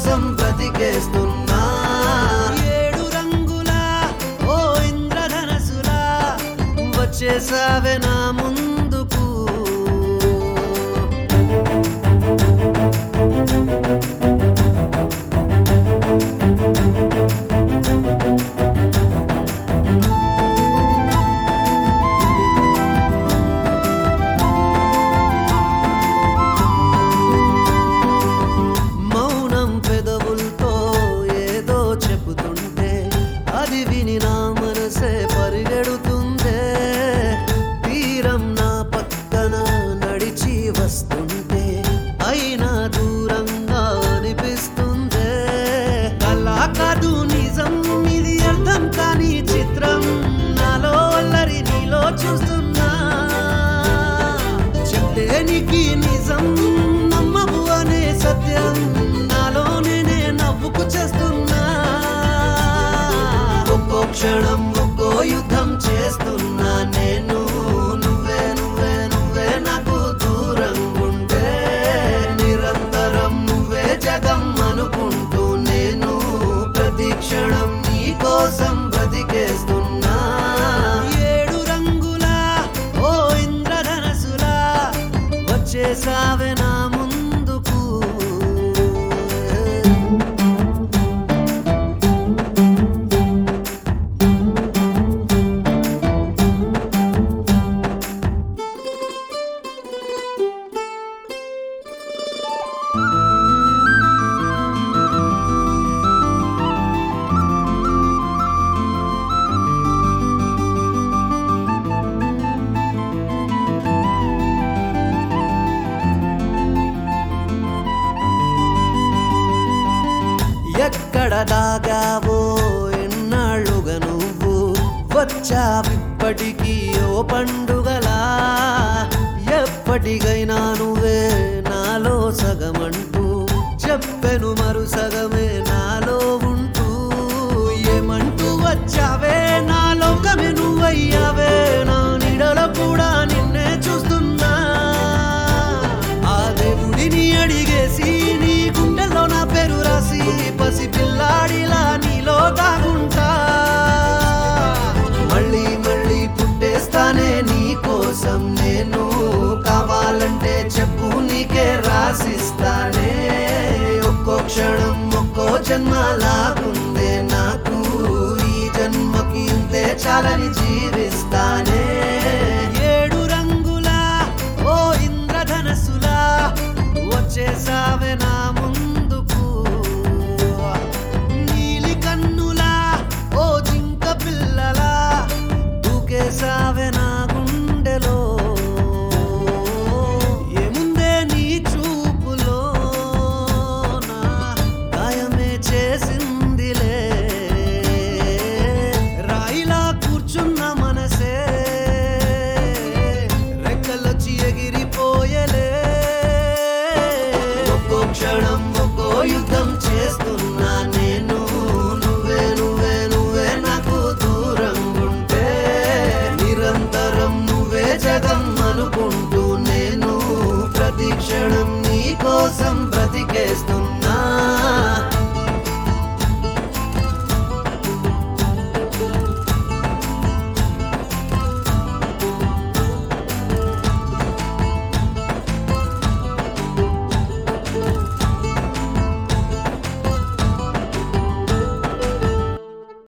కోసం బ్రతికేస్తున్నా ఏడు రంగులా ఓ ఇంద్రధనసులా వచ్చేసావే నా ముందుకు మౌనం పెదవులతో ఏదో చెబుతుంటే అది విని నా మనసే పరిగెడుతుందే తీరం నా పక్కన నడిచి వస్తుంటే అయినా దూరంగా అనిపిస్తుందే కలా కాదు నిజం ఇది అర్థం కాని చిత్రం నాలో అల్లరి నీలో చూస్తున్నా చెప్తే నీకి నిజం నమ్మవు అనే సత్యం నాలో నేనే నవ్వుకు చేస్తున్నా ఒక్కో క్షణం ఒక్కో యుద్ధం చేస్తున్నా నేను నువ్వే నువ్వే నువ్వే నాకు దూరం ఉంటే నిరంతరం నువ్వే జగం అనుకుంటూ నేను ప్రతి క్షణం నీ కోసం బ్రతికేస్తున్నా ఏడు రంగులా ఓ ఇంద్రధనసులా వచ్చేసావే నా ముందుకు ఎక్కడ దాగావో ఎన్నాళ్ళుగా నువ్వు వచ్చావిప్పటికీ ఓ పండుగలా ఎప్పటికైనా నువ్వే నాలో సగమంటూ చెప్పెను మరు సగమే నాలో ఉంటూ ఏమంటూ వచ్చావే నా లోకమే నువ్వయ్యావే నా నీడలో కూడా నిన్నే చూస్తున్నా ఆ దేవుడిని అడిగేసి నీ గుండెల్లో నా పేరు రాసి పసి పిల్లాడిలా నీలో దాగుంటా మళ్ళీ మళ్ళీ పుట్టేస్తానే నీ కోసం నేను కావాలంటే చెప్పు నీకే రాసిస్తానే ఒక్కో క్షణం ఒక్కో జన్మ లాగుందే నాకు ఈ జన్మకి ఇంతే చాలని జీవిస్తానే ఏడు రంగులా ఓ ఇంద్రధనసులా వచ్చేసావే నా ముందుకు నీలి కన్నులా ఓ జింక పిల్లలా దూకేసావే నా గుండెలో ఏముందే నీ చూపులో నా గాయమే చేసిందిలే రాయిలా కూర్చున్న మనసే రెక్కలొచ్చి ఎగిరిపోయలే ఒక్కో క్షణం ఒక్కో యుద్ధం చేస్తున్నా నేను నువ్వే నువ్వే నువ్వే నాకు దూరం ఉంటే నిరంతరం నువ్వే జగం అనుకుంటూ నేను ప్రతి క్షణం నీ కోసం బ్రతికేస్తున్నా